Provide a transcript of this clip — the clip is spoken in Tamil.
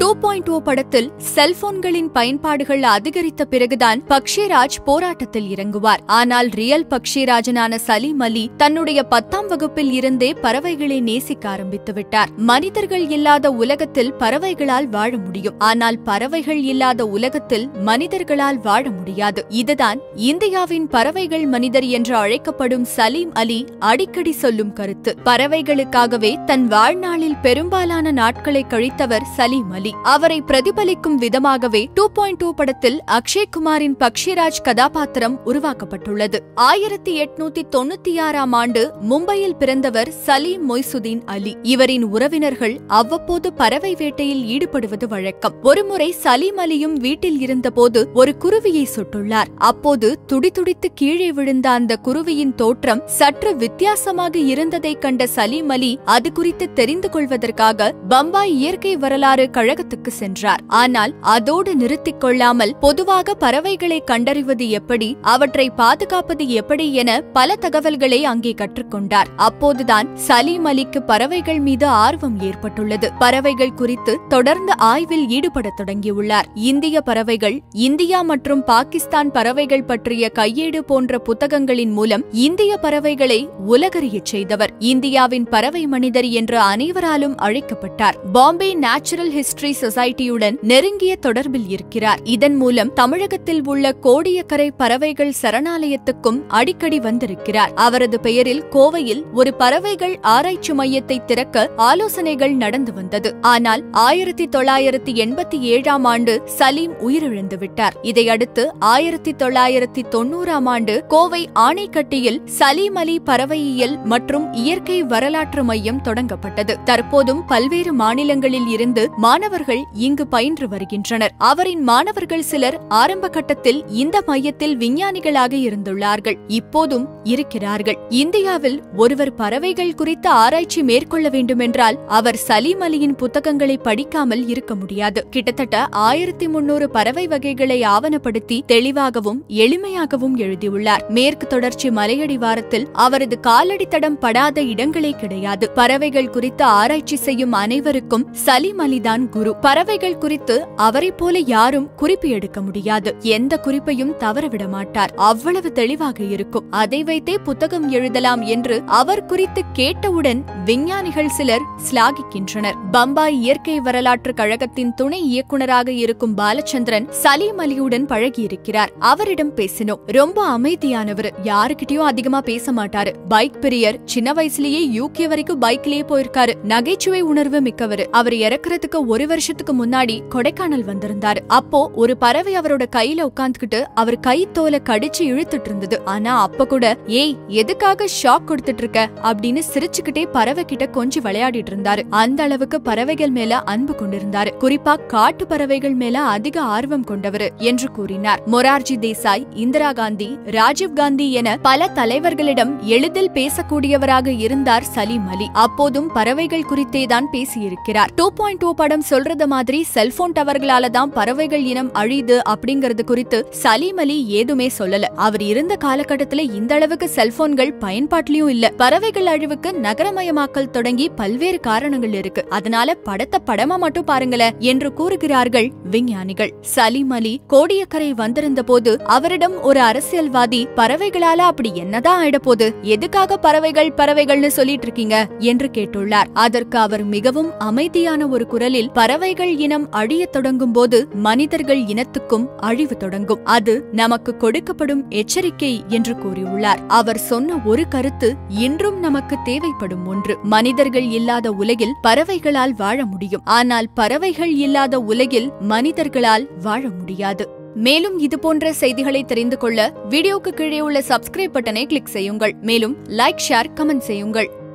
டூ பாயிண்ட் ஓ படத்தில் செல்போன்களின் பயன்பாடுகள் அதிகரித்த பிறகுதான் பக்ஷிராஜ் போராட்டத்தில் இறங்குவார் ஆனால் ரியல் பக்ஷிராஜனான சலீம் அலி தன்னுடைய பத்தாம் வகுப்பில் இருந்தே பறவைகளை நேசிக்க ஆரம்பித்து விட்டார் மனிதர்கள் இல்லாத உலகத்தில் பறவைகளால் வாழ முடியும் ஆனால் பறவைகள் இல்லாத உலகத்தில் மனிதர்களால் வாழ முடியாது இதுதான் இந்தியாவின் பறவைகள் மனிதர் என்று அழைக்கப்படும் சலீம் அலி அடிக்கடி சொல்லும் கருத்து பறவைகளுக்காகவே தன் வாழ்நாளில் பெரும்பாலான நாட்களை கழித்தவர் சலீம் அலி அவரை பிரதிபலிக்கும் விதமாகவே டூ பாயிண்ட் டூ படத்தில் அக்ஷய் குமாரின் பக்ஷிராஜ் கதாபாத்திரம் உருவாக்கப்பட்டுள்ளது ஆயிரத்தி எட்நூத்தி தொண்ணூத்தி ஆறாம் ஆண்டு மும்பையில் பிறந்தவர் சலீம் மொய்சுதீன் அலி இவரின் உறவினர்கள் அவ்வப்போது பறவை வேட்டையில் ஈடுபடுவது வழக்கம் ஒருமுறை சலீம் அலியும் வீட்டில் இருந்தபோது ஒரு குருவியை சுட்டுள்ளார் அப்போது துடிதுடித்து கீழே விழுந்த அந்த குருவியின் தோற்றம் சற்று வித்தியாசமாக இருந்ததைக் கண்ட சலீம் அலி அது குறித்து தெரிந்து கொள்வதற்காக பம்பாய் இயற்கை வரலாறு கழகத்துக்கு சென்றார் ஆனால் அதோடு நிறுத்திக் கொள்ளாமல் பொதுவாக பறவைகளை கண்டறிவது எப்படி அவற்றை பாதுகாப்பது எப்படி என பல தகவல்களை அங்கே கற்றுக்கொண்டார் அப்போதுதான் சலீம் அலிக்கு பறவைகள் மீது ஆர்வம் ஏற்பட்டுள்ளது பறவைகள் குறித்து தொடர்ந்து ஆய்வில் ஈடுபடத் தொடங்கியுள்ளார் இந்திய பறவைகள் இந்தியா மற்றும் பாகிஸ்தான் பறவைகள் பற்றிய கையேடு போன்ற புத்தகங்களின் மூலம் இந்திய பறவைகளை உலகறியச் செய்தவர் இந்தியாவின் பறவை மனிதர் என்று அனைவராலும் அழைக்கப்பட்டார் பாம்பே நேச்சுரல் ஹிஸ்டரி சொசைட்டியுடன் நெருங்கிய தொடர்பில் இருக்கிறார் இதன் மூலம் தமிழகத்தில் உள்ள கோடியக்கரை பறவைகள் சரணாலயத்துக்கும் அடிக்கடி வந்திருக்கிறார் அவரது பெயரில் கோவையில் ஒரு பறவைகள் ஆராய்ச்சி மையத்தை திறக்க ஆலோசனைகள் நடந்து வந்தது ஆனால் ஆயிரத்தி தொள்ளாயிரத்தி எண்பத்தி ஏழாம் ஆண்டு சலீம் உயிரிழந்து விட்டார் இதையடுத்து ஆயிரத்தி தொள்ளாயிரத்தி தொண்ணூறாம் ஆண்டு கோவை ஆணைக்கட்டியில் சலீம் அலி பறவையியல் மற்றும் இயற்கை வரலாற்று மையம் தொடங்கப்பட்டது தற்போதும் பல்வேறு மாநிலங்களில் இருந்து மாணவர்கள் இங்கு பயின்று வருகின்றனர் அவரின் மாணவர்கள் சிலர் ஆரம்ப கட்டத்தில் இந்த மையத்தில் விஞ்ஞானிகளாக இருந்துள்ளார்கள் இப்போதும் இருக்கிறார்கள் இந்தியாவில் ஒருவர் பறவைகள் குறித்த ஆராய்ச்சி மேற்கொள்ள வேண்டுமென்றால் அவர் சலீம் அலியின் புத்தகங்களை படிக்காமல் இருக்க முடியாது கிட்டத்தட்ட ஆயிரத்தி முன்னூறு பறவை வகைகளை ஆவணப்படுத்தி தெளிவாகவும் எளிமையாகவும் எழுதியுள்ளார் மேற்கு தொடர்ச்சி மலையடிவாரத்தில் அவரது காலடி தடம் படாத இடங்களே கிடையாது பறவைகள் குறித்து ஆராய்ச்சி செய்யும் அனைவருக்கும் சலீம் அலிதான் குரு பறவைகள் குறித்து அவரைப் போல யாரும் குறிப்பு எடுக்க முடியாது எந்த குறிப்பையும் தவறவிட மாட்டார் அவ்வளவு தெளிவாக இருக்கும் அதை வைத்தே புத்தகம் எழுதலாம் என்று அவர் குறித்து கேட்டவுடன் விஞ்ஞானிகள் சிலர் சிலாகிக்கின்றனர் பம்பாய் இயற்கை வரலாற்று கழகத்தின் துணை இயக்குனராக இருக்கும் பாலச்சந்திரன் சலீம் அலியுடன் பழகியிருக்கிறார் அவரிடம் பேசினோம் ரொம்ப அமைதியானவர் யாருக்கிட்டயும் அதிகமா பேச மாட்டாரு பைக் பிரியர் சின்ன வயசுலயே யூகே வரைக்கும் பைக்லயே போயிருக்காரு நகைச்சுவை உணர்வு மிக்கவர் அவர் இறக்குறதுக்கு ஒரு வருஷத்துக்கு முன்னாடி கொடைக்கானல் வந்திருந்தாரு அப்போ ஒரு பறவை அவரோட கையில உட்கார்ந்துகிட்டு அவர் கை தோலை கடிச்சு இழுத்துட்டு இருந்தது ஆனா அப்ப கூட ஏய் எதுக்காக ஷாக் கொடுத்துட்டு இருக்க அப்படின்னு சிரிச்சுக்கிட்டே பறவை கிட்ட கொஞ்சம் விளையாடிட்டு இருந்தாரு அந்த அளவுக்கு பறவைகள் மேல அன்பு கொண்டிருந்தாரு குறிப்பா காட்டு பறவைகள் மேல அதிக ஆர்வம் கொண்டவர் என்று கூறினார் மொரார்ஜி தேசாய் இந்திரா காந்தி ராஜீவ் காந்தி என பல தலைவர்களிடம் எளிதில் பேசக்கூடியவராக இருந்தார் சலீம் அலி அப்போதும் பறவைகள் குறித்தே தான் பேசியிருக்கிறார் டூ பாயிண்ட் டூ படம் சொல்றது மாதிரி செல்போன் டவர்களால தான் பறவைகள் இனம் அழியுது அப்படிங்கறது குறித்து சலீம் அலி ஏதுமே சொல்லல அவர் இருந்த காலகட்டத்துல இந்த அளவுக்கு செல்போன்கள் பயன்பாட்டிலயும் இல்ல பறவைகள் அழிவுக்கு நகரமயமாக்கல் தொடங்கி பல்வேறு காரணங்கள் இருக்கு அதனால படத்தை படமா மட்டும் பாருங்களேன் என்று கூறுகிறார்கள் விஞ்ஞானிகள் சலீம் அலி கோடியக்கரை வந்திருந்த போது அவரிடம் ஒரு அரசியல்வாதி பறவைகளால அப்படி என்னதான் ஆயிடப்போகுது எதுக்காக பறவைகள் பறவைகள்னு சொல்லிட்டு இருக்கீங்க என்று கேட்டுள்ளார் அதற்கு அவர் மிகவும் அமைதியான ஒரு குரலில் பறவைகள் இனம் அழியத் தொடங்கும் போது மனிதர்கள் இனத்துக்கும் அழிவு தொடங்கும் அது நமக்கு கொடுக்கப்படும் எச்சரிக்கை என்று கூறியுள்ளார் அவர் சொன்ன ஒரு கருத்து இன்றும் நமக்கு தேவைப்படும் ஒன்று மனிதர்கள் இல்லாத உலகில் பறவைகளால் வாழ முடியும் ஆனால் பறவைகள் இல்லாத உலகில் மனிதர்களால் வாழ முடியாது மேலும் இது போன்ற செய்திகளை தெரிந்து கொள்ள வீடியோக்கு கீழே உள்ள சப்ஸ்கிரைப் பட்டனை கிளிக் செய்யுங்கள் மேலும் லைக் ஷேர் கமெண்ட் செய்யுங்கள்